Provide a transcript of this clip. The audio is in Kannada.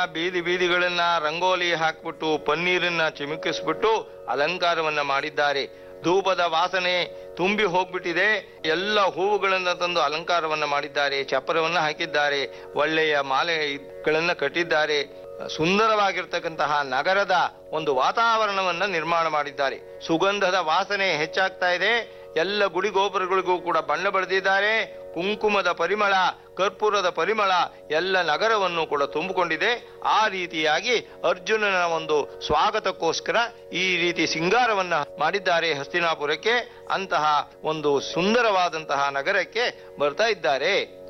ಬೀದಿ ಬೀದಿಗಳನ್ನ ರಂಗೋಲಿ ಹಾಕ್ಬಿಟ್ಟು ಪನ್ನೀರನ್ನ ಚಿಮುಕಿಸ್ಬಿಟ್ಟು ಅಲಂಕಾರವನ್ನ ಮಾಡಿದ್ದಾರೆ ಧೂಪದ ವಾಸನೆ ತುಂಬಿ ಹೋಗ್ಬಿಟ್ಟಿದೆ ಎಲ್ಲ ಹೂವುಗಳನ್ನ ತಂದು ಅಲಂಕಾರವನ್ನ ಮಾಡಿದ್ದಾರೆ ಚಪ್ಪರವನ್ನ ಹಾಕಿದ್ದಾರೆ ಒಳ್ಳೆಯ ಮಾಲೆಗಳನ್ನ ಕಟ್ಟಿದ್ದಾರೆ ಸುಂದರವಾಗಿರ್ತಕ್ಕಂತಹ ನಗರದ ಒಂದು ವಾತಾವರಣವನ್ನ ನಿರ್ಮಾಣ ಮಾಡಿದ್ದಾರೆ ಸುಗಂಧದ ವಾಸನೆ ಹೆಚ್ಚಾಗ್ತಾ ಇದೆ ಎಲ್ಲ ಗುಡಿ ಗೋಪುರಗಳಿಗೂ ಕೂಡ ಬಣ್ಣ ಬಳಿದಿದ್ದಾರೆ ಕುಂಕುಮದ ಪರಿಮಳ ಕರ್ಪೂರದ ಪರಿಮಳ ಎಲ್ಲ ನಗರವನ್ನು ಕೂಡ ತುಂಬಿಕೊಂಡಿದೆ ಆ ರೀತಿಯಾಗಿ ಅರ್ಜುನನ ಒಂದು ಸ್ವಾಗತಕ್ಕೋಸ್ಕರ ಈ ರೀತಿ ಸಿಂಗಾರವನ್ನ ಮಾಡಿದ್ದಾರೆ ಹಸ್ತಿನಾಪುರಕ್ಕೆ ಅಂತಹ ಒಂದು ಸುಂದರವಾದಂತಹ ನಗರಕ್ಕೆ ಬರ್ತಾ ಇದ್ದಾರೆ